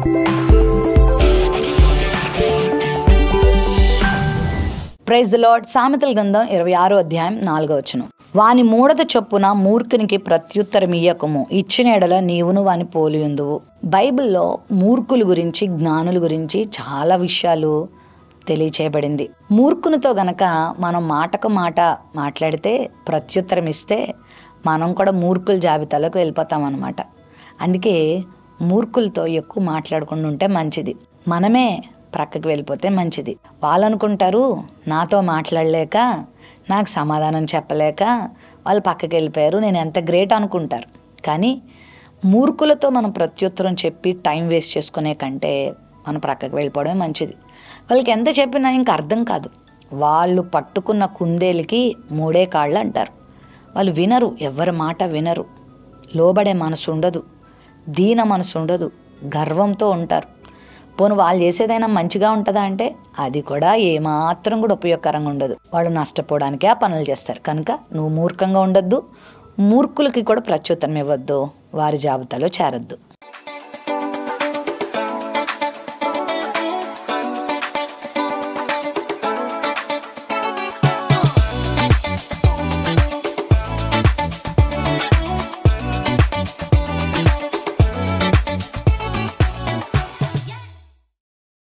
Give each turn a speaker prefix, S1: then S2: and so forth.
S1: praise the lord సామెతల గ్రంథం ఇరవై ఆరో అధ్యాయం నాలుగో వచనం వాని మూడత చొప్పున మూర్ఖునికి ప్రత్యుత్తరం ఇయ్యకము ఇచ్చిన ఎడల నీవును వాని పోలియుందువు బైబిల్లో మూర్ఖుల గురించి జ్ఞానుల గురించి చాలా విషయాలు తెలియచేయబడింది మూర్ఖునితో గనక మనం మాటకు మాట మాట్లాడితే ప్రత్యుత్తరం ఇస్తే మనం కూడా మూర్ఖుల జాబితాలోకి వెళ్ళిపోతాం అనమాట అందుకే మూర్ఖులతో ఎక్కువ మాట్లాడకుండా ఉంటే మంచిది మనమే ప్రక్కకి వెళ్ళిపోతే మంచిది వాళ్ళు అనుకుంటారు నాతో మాట్లాడలేక నాకు సమాధానం చెప్పలేక వాళ్ళు పక్కకి వెళ్ళిపోయారు నేను ఎంత గ్రేట్ అనుకుంటారు కానీ మూర్ఖులతో మనం ప్రత్యుత్తరం చెప్పి టైం వేస్ట్ చేసుకునే కంటే మనం ప్రక్కకి వెళ్ళిపోవడమే మంచిది వాళ్ళకి ఎంత చెప్పినా ఇంకా అర్థం కాదు వాళ్ళు పట్టుకున్న కుందేలుకి మూడే కాళ్ళు అంటారు వాళ్ళు వినరు ఎవరి మాట వినరు లోబడే మనసు ఉండదు దీన మనసు ఉండదు గర్వంతో ఉంటారు పోను వాళ్ళు చేసేదైనా మంచిగా ఉంటుందా అంటే అది కూడా ఏమాత్రం కూడా ఉపయోగకరంగా ఉండదు వాళ్ళు నష్టపోవడానికే ఆ పనులు చేస్తారు కనుక నువ్వు మూర్ఖంగా ఉండొద్దు మూర్ఖులకి కూడా ప్రత్యుత్తరం ఇవ్వద్దు వారి జాబితాలో చేరొద్దు